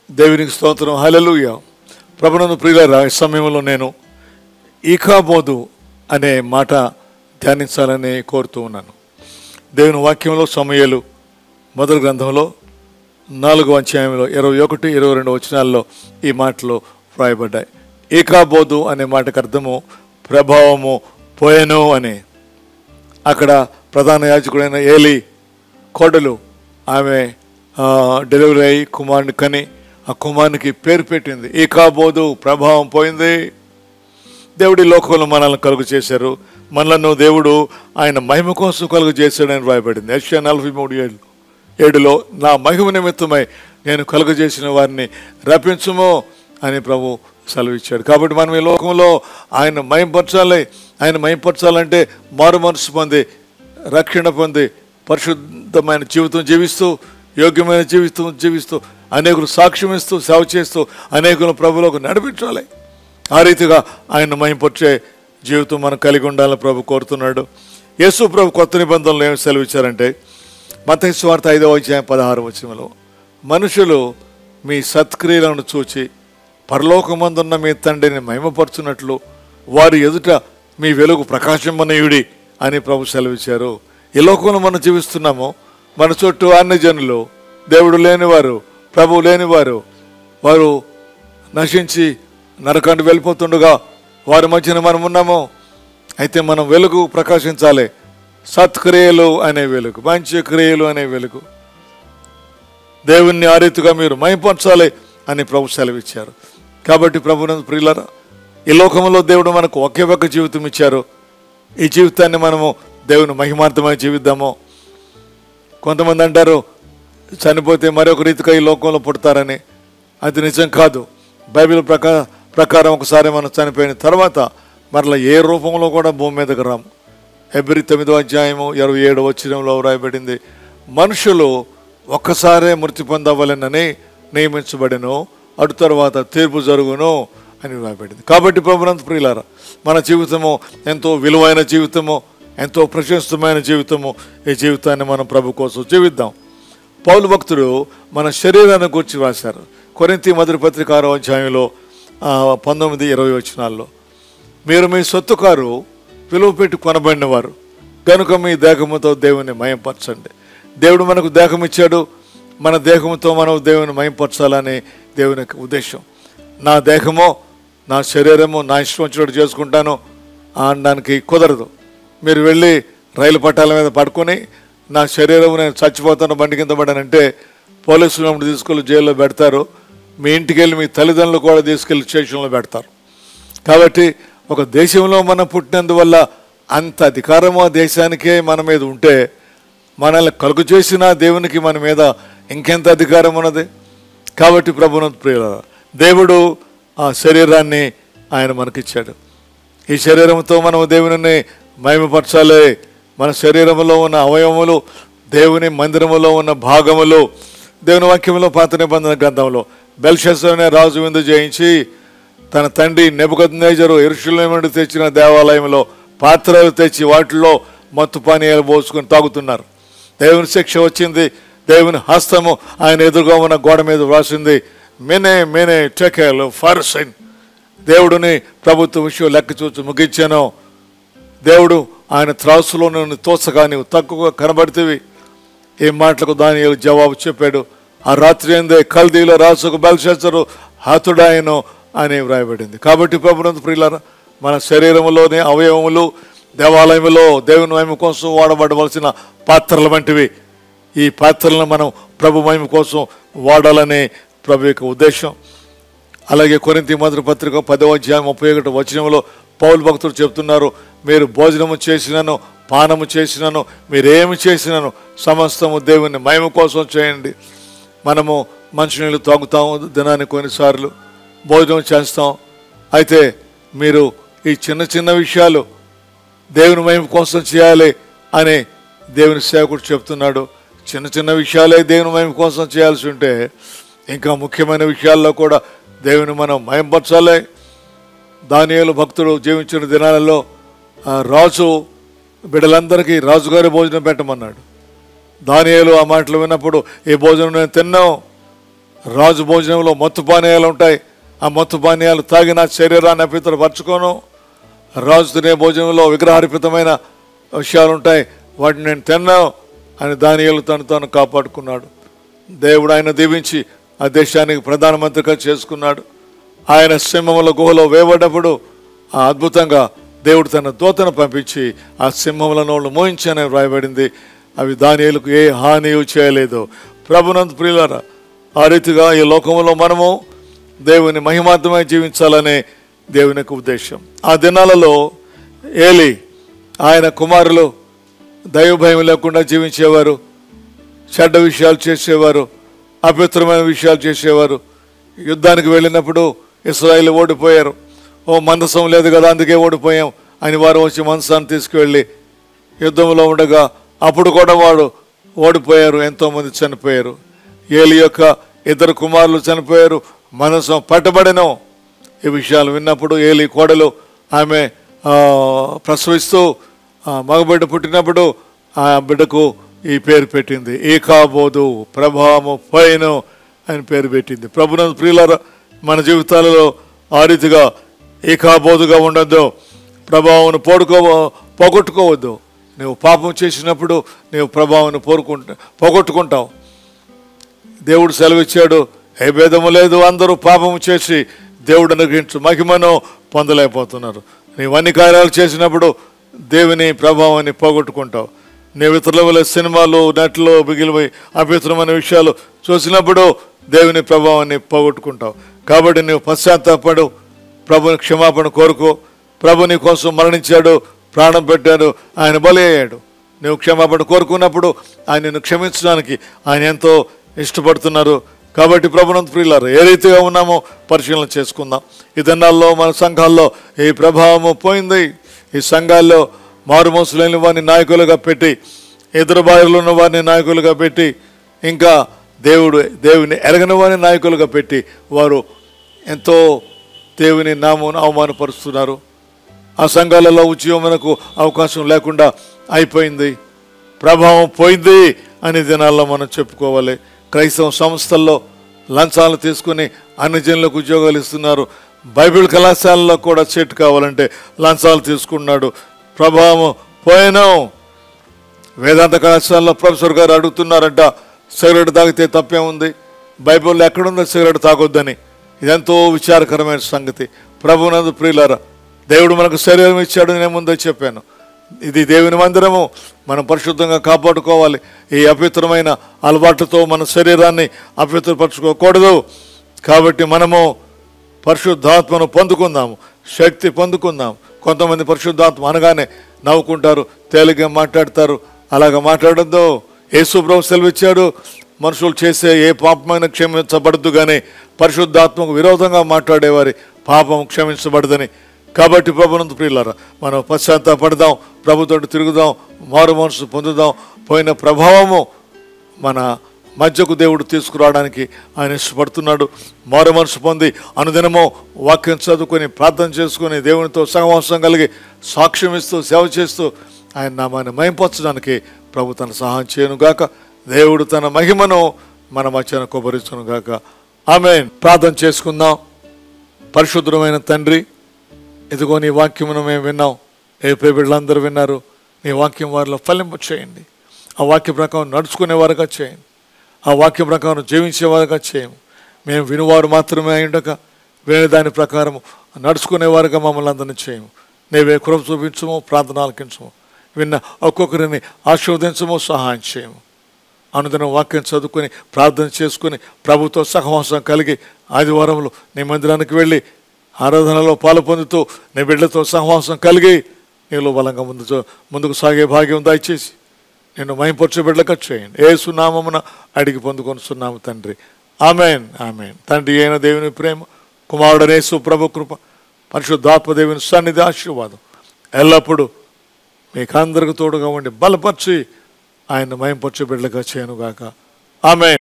దేవునికి స్తోత్రం హలలుయ ప్రభునందు ప్రియులరా ఈ సమయంలో నేను ఈకాబోదు అనే మాట ధ్యానించాలని కోరుతూ ఉన్నాను దేవుని వాక్యంలో సమయలు మొదటి గ్రంథంలో నాలుగో అధ్యాయంలో ఇరవై ఒకటి ఇరవై రెండు వచనాల్లో ఈ మాటలు వ్రాయబడ్డాయి ఏకాబోధు అనే మాటకు అర్థము ప్రభావము పోయెను అని అక్కడ ప్రధాన యాజకుడైన ఏలి కోడలు ఆమె ఆ, డెలివరీ అయి కుమారుని కని ఆ కుమారునికి పేరు పెట్టింది ఏకాబోధు ప్రభావం పోయింది దేవుడి లోకంలో మనల్ని కలుగు చేశారు మనలను దేవుడు ఆయన మహిమ కోసం కలుగు చేశాడని రాయబడింది యశ్యా నలభై మూడు ఏళ్ళు ఏడులో నా మహిమ నిమిత్తమై నేను కలుగు చేసిన వారిని రప్పించుము అని ప్రభు సెలవిచ్చాడు కాబట్టి మనం ఈ లోకంలో ఆయన మయంపరచాలి ఆయన మయంపరచాలంటే మారు మనసు పొంది రక్షణ పొంది పరిశుద్ధమైన జీవితం జీవిస్తూ యోగ్యమైన జీవితం జీవిస్తూ అనేకులు సాక్ష్యం ఇస్తూ సేవ చేస్తూ అనేకులు ప్రభులోకి నడిపించాలి ఆ రీతిగా ఆయన మహింపొచ్చే జీవితం మనం కలిగి ఉండాలని ప్రభు కోరుతున్నాడు యేసు ప్రభు కొత్త నిబంధనలు ఏమి సెలవిచ్చారంటే మత స్వార్థ ఐదవ అధ్యాయం పదహారు వచనంలో మనుషులు మీ సత్క్రియలను చూచి పరలోకమందున్న మీ తండ్రిని మహిమపరుచున్నట్లు వారి ఎదుట మీ వెలుగు ప్రకాశమనయుడి అని ప్రభు సెలవిచ్చారు ఈ లోకంలో మనం జీవిస్తున్నాము మన చుట్టూ అన్ని జనులు దేవుడు లేనివారు ప్రభువు లేనివారు వారు నశించి నరకాన్ని వెళ్ళిపోతుండగా వారి మధ్యన మనం ఉన్నాము అయితే మనం వెలుగు ప్రకాశించాలి సత్క్రియలు అనే వెలుగు మంచి క్రియలు అనే వెలుగు దేవుణ్ణి ఆ రీతిగా మీరు మైపరచాలి అని ప్రభు సెలవిచ్చారు కాబట్టి ప్రభునందు ప్రియులరా ఈ లోకంలో దేవుడు మనకు ఒకే ఒక్క జీవితం ఇచ్చారు ఈ జీవితాన్ని మనము దేవుని మహిమార్థమై జీవిద్దాము కొంతమంది అంటారు చనిపోతే మరొక రీతిగా ఈ లోకంలో పుడతారని అది నిజం కాదు బైబిల్ ప్రకా ప్రకారం ఒకసారి మనం చనిపోయిన తర్వాత మరలా ఏ రూపంలో కూడా భూమి మీదకి రాము ఎబ్రి తొమ్మిదో అధ్యాయము ఇరవై ఏడు వచ్చినంలో రాయబడింది మనుషులు ఒక్కసారే మృతి పొందవలెనని నియమించబడిను అటు తర్వాత తీర్పు జరుగును అని రాయబడింది కాబట్టి ప్రభునంత ప్రియులారా మన జీవితము ఎంతో విలువైన జీవితము ఎంతో ప్రశస్తమైన జీవితము ఈ జీవితాన్ని మనం ప్రభు కోసం జీవిద్దాం పౌలు భక్తుడు మన శరీరాన్ని గురించి రాశారు కొరింతి మొదటి పత్రిక ఆరో అధ్యాయంలో ఆ, పంతొమ్మిది ఇరవై వచనాల్లో మీరు మీ సొత్తుకారు విలువ పెట్టి కొనబడినవారు కనుక మీ దేహముతో దేవుని మయంపరచండి దేవుడు మనకు దేహం ఇచ్చాడు మన దేహంతో మనం దేవుని మయంపరచాలని దేవుని యొక్క ఉద్దేశం నా దేహమో నా శరీరము నా ఇష్టం వచ్చినట్టు చేసుకుంటాను అనడానికి కుదరదు మీరు వెళ్ళి రైలు పట్టాల మీద పడుకొని నా శరీరం నేను చచ్చిపోతాను బండి కింద పడానంటే పోలీసులు అప్పుడు తీసుకెళ్ళి జైల్లో పెడతారు మీ ఇంటికి వెళ్ళి మీ తల్లిదండ్రులు కూడా తీసుకెళ్ళి స్టేషన్లో పెడతారు కాబట్టి ఒక దేశంలో మనం పుట్టినందువల్ల అంత అధికారం ఆ దేశానికే మన మీద ఉంటే మనల్ని కలుగు చేసిన దేవునికి మన మీద ఇంకెంత అధికారం ఉన్నది కాబట్టి ప్రభునంత ప్రియుల దేవుడు ఆ శరీరాన్ని ఆయన మనకిచ్చాడు ఈ శరీరంతో మనం దేవుని మహిమపరచాలి మన శరీరంలో ఉన్న అవయవములు దేవుని మందిరములో ఉన్న భాగములు దేవుని వాక్యంలో పాత నిబంధన గ్రంథంలో బెల్షస్ అనే రాజు విందు జయించి తన తండ్రి నెబుకద్నేజరు ఎరుషులేం నుండి తెచ్చిన దేవాలయంలో పాత్రలు తెచ్చి వాటిలో మత్తు పానీయాలు పోసుకొని తాగుతున్నారు దేవుని శిక్ష వచ్చింది దేవుని హస్తము ఆయన ఎదురుగా ఉన్న గోడ మీద వ్రాసింది మెనే మెనే టెకెల్ ఫర్సైన్ దేవుడిని ప్రభుత్వ విషయం లెక్క చూచి ముగించాను దేవుడు ఆయన త్రాసులో నన్ను తోసగా నీవు తక్కువగా కనబడితేవి ఈ మాటలకు దాని జవాబు చెప్పాడు ఆ రాత్రి ఏందే కల్దీలో రాసుకు బెల్షెచ్చరు హతుడాయను అని వ్రాయబడింది కాబట్టి ప్రభునంత ప్రియులారా మన శరీరంలోని అవయవములు దేవాలయంలో దేవుని మహిమ కోసం వాడబడవలసిన పాత్రల వంటివి ఈ పాత్రలను మనం ప్రభు మహిమ కోసం వాడాలనే ప్రభు యొక్క ఉద్దేశం అలాగే కొరింతి మొదటి పత్రిక పదవ అధ్యాయం ముప్పై ఒకటి వచనంలో పౌలు భక్తులు చెప్తున్నారు మీరు భోజనము చేసినను పానము చేసినను మీరేమి చేసినను సమస్తము దేవుని మహిమ కోసం చేయండి మనము మంచినీళ్ళు తాగుతాము దినానికి కొన్నిసార్లు భోజనం చేస్తాం అయితే మీరు ఈ చిన్న చిన్న విషయాలు దేవుని మహిమ కోసం చేయాలి అని దేవుని సేవకుడు చెప్తున్నాడు చిన్న చిన్న విషయాలే దేవుని మహిమ కోసం చేయాల్సి ఉంటే ఇంకా ముఖ్యమైన విషయాల్లో కూడా దేవుని మనం మయంపరచాలి దానియేలు భక్తుడు జీవించిన దినాలలో ఆ రాజు బిడ్డలందరికీ రాజుగారి భోజనం పెట్టమన్నాడు దానియేలు ఆ మాటలు విన్నప్పుడు ఈ భోజనం నేను తిన్నాం రాజు భోజనంలో మత్తు పానీయాలు ఉంటాయి ఆ మత్తు పానీయాలు తాగి నా శరీరాన్ని అపితరపరచుకోను రాజు తినే భోజనంలో విగ్రహార్పితమైన విషయాలు ఉంటాయి వాటిని నేను తిన్నాను అని దానియలు తను తాను కాపాడుకున్నాడు దేవుడు ఆయన దీవించి ఆ దేశానికి ప్రధానమంత్రిగా చేసుకున్నాడు ఆయన సింహముల గుహలో వేయబడ్డప్పుడు ఆ అద్భుతంగా దేవుడు తన దూతను పంపించి ఆ సింహముల నోళ్ళు మోయించని వ్రాయబడింది అవి దానియలకు ఏ హాని చేయలేదు ప్రభునంత ప్రియులారా ఆ రీతిగా ఈ లోకంలో మనము దేవుని మహిమార్థమై జీవించాలనే దేవుని యొక్క ఉద్దేశం ఆ దినాలలో ఏలి ఆయన కుమారులు దైవభయం లేకుండా జీవించేవారు చెడ్డ విషయాలు చేసేవారు అపవిత్రమైన విషయాలు చేసేవారు యుద్ధానికి వెళ్ళినప్పుడు ఇస్రాయిల్ ఓడిపోయారు ఓ మందసం లేదు కదా అందుకే ఓడిపోయాం అని వారు వచ్చి మందసాన్ని తీసుకువెళ్ళి యుద్ధంలో ఉండగా అప్పుడు కూడా వాడు ఓడిపోయారు ఎంతోమంది చనిపోయారు ఏలి యొక్క ఇద్దరు కుమారులు చనిపోయారు మనసం పట్టబడెను ఈ విషయాలు విన్నప్పుడు ఏలి కోడలు ఆమె ఆ, ప్రసవిస్తూ ఆ, మగబిడ్డ పుట్టినప్పుడు ఆ బిడ్డకు ఈ పేరు పెట్టింది ఈ కాబోదు ప్రభావము పైన అని పేరు పెట్టింది ప్రభునంద ప్రియులార మన జీవితాలలో ఆ రీతిగా ఈ కాబోదుగా ఉండొద్దు ప్రభావం పోడుకో పోగొట్టుకోవద్దు నువ్వు పాపం చేసినప్పుడు నీవు ప్రభావం పోరుకుంటా పోగొట్టుకుంటావు దేవుడు సెలవిచ్చాడు ఏ భేదము లేదు అందరూ పాపము చేసి దేవుడు అనుగ్రహించు మహిమను పొందలేకపోతున్నారు నీవు అన్ని కార్యాలు చేసినప్పుడు దేవుని ప్రభావాన్ని పోగొట్టుకుంటావు నీవు ఇతరుల వల్ల సినిమాలు నెట్లో మిగిలిపోయి అపవిత్రమైన విషయాలు చూసినప్పుడు దేవుని ప్రభావాన్ని పోగొట్టుకుంటావు కాబట్టి నీవు పశ్చాత్తాపడు ప్రభుని క్షమాపణ కోరుకో ప్రభు నీ కోసం మరణించాడు ప్రాణం పెట్టాడు ఆయన బలి అయ్యాడు నువ్వు క్షమాపణ కోరుకున్నప్పుడు ఆయనను క్షమించడానికి ఆయన ఎంతో ఇష్టపడుతున్నారు కాబట్టి ప్రభునంత ప్రియులారు ఏ రీతిగా ఉన్నామో పరిశీలన చేసుకుందాం ఈ దినాల్లో మన సంఘాల్లో ఈ ప్రభావము పోయింది ఈ సంఘాల్లో మారుమోసు లేని వారిని నాయకులుగా పెట్టి ఎదురు బారులు ఉన్న వారిని నాయకులుగా పెట్టి ఇంకా దేవుడు దేవుని ఎరగని వారిని నాయకులుగా పెట్టి వారు ఎంతో దేవుని నామమును అవమానపరుస్తున్నారు ఆ సంఘాలలో ఉద్యోగమునకు అవకాశం లేకుండా అయిపోయింది ప్రభావం పోయింది అనే దినాల్లో మనం చెప్పుకోవాలి క్రైస్తవ సంస్థల్లో లంచాలు తీసుకుని అన్ని జనులకు ఉద్యోగాలు ఇస్తున్నారు బైబిల్ కళాశాలలో కూడా సెట్ కావాలంటే లంచాలు తీసుకున్నాడు ప్రభావం పోయినాం వేదాంత కళాశాలలో ప్రొఫెసర్ గారు అడుగుతున్నారంట సిగరెట్ తాగితే తప్పే ఉంది బైబిల్లో ఎక్కడుందో సిగరెట్ తాగొద్దని ఇదెంతో విచారకరమైన సంగతి ప్రభునందు ప్రియులారా దేవుడు మనకు శరీరం ఇచ్చాడు నేను ముందే చెప్పాను ఇది దేవుని మందిరము మనం పరిశుద్ధంగా కాపాడుకోవాలి ఈ అపవిత్రమైన అలవాట్లతో మన శరీరాన్ని అపవిత్రపరచుకోకూడదు కాబట్టి మనము పరిశుద్ధాత్మను పొందుకుందాము శక్తి పొందుకుందాం కొంతమంది పరిశుద్ధాత్మ అనగానే నవ్వుకుంటారు తేలిగ్గా మాట్లాడతారు అలాగ మాట్లాడద్దు యేసు ప్రభు సెలవిచ్చాడు మనుషులు చేసే ఏ పాపమైన క్షమించబడదు కానీ పరిశుద్ధాత్మకు విరోధంగా మాట్లాడేవారి పాపం క్షమించబడదని కాబట్టి ప్రభునంత ప్రియులారా మనం పశ్చాత్తాపడదాం ప్రభుతో తిరుగుదాం మారు మనసు పొందుదాం పోయిన ప్రభావము మన మధ్యకు దేవుడు తీసుకురావడానికి ఆయన ఇష్టపడుతున్నాడు మారు మనసు పొంది అనుదినము వాక్యం చదువుకొని ప్రార్థన చేసుకొని దేవునితో సహవాసం కలిగి సాక్ష్యం ఇస్తూ సేవ చేస్తూ ఆయన నామాన్ని మయంపరచడానికి ప్రభు తన సహాయం చేయను గాక దేవుడు తన మహిమను మన మధ్యన కొబ్బరించును గాక ఆమె ప్రార్థన చేసుకుందాం పరిశుద్ధమైన తండ్రి ఇదిగో నీ వాక్యమును మేము విన్నాం ఏ బిడ్డలందరూ విన్నారు నీ వాక్యం వారిలో ఫలింప చేయండి ఆ వాక్య ప్రకారం నడుచుకునేవారుగా చేయండి ఆ వాక్య ప్రకారం జీవించేవారుగా చేయము మేము వినువారు మాత్రమే అయ్యుండక వినే దాని ప్రకారం నడుచుకునేవారుగా మమ్మల్ని అందరినీ చేయము నీవే కృప చూపించము ప్రార్థన ఆలకించము విన్న ఒక్కొక్కరిని ఆశీర్వదించము సహాయం చేయము అనుదినం వాక్యం చదువుకొని ప్రార్థన చేసుకుని ప్రభుతో సహవాసం కలిగి ఆదివారంలో నీ మందిరానికి వెళ్ళి ఆరాధనలో పాలు పొందుతూ నీ బిడ్డలతో సహవాసం కలిగి నీలో బలంగా ముందు ముందుకు సాగే భాగ్యం దయచేసి నేను మైంపొచ్చు బిడ్డలకు చేయండి ఏ సునామమున అడిగి పొందుకొని సున్నాము తండ్రి ఆమెన్ ఆమెన్ తండ్రి అయిన దేవుని ప్రేమ కుమారుడనేసు ప్రభు కృప పరిశుద్ధాత్మ దేవుని సన్నిధి ఆశీర్వాదం ఎల్లప్పుడూ మీకు అందరికి తోడుగా ఉండి బలపరిచి ఆయన మైంపొచ్చు బిడ్డలుగా చేయనుగాక ఆమె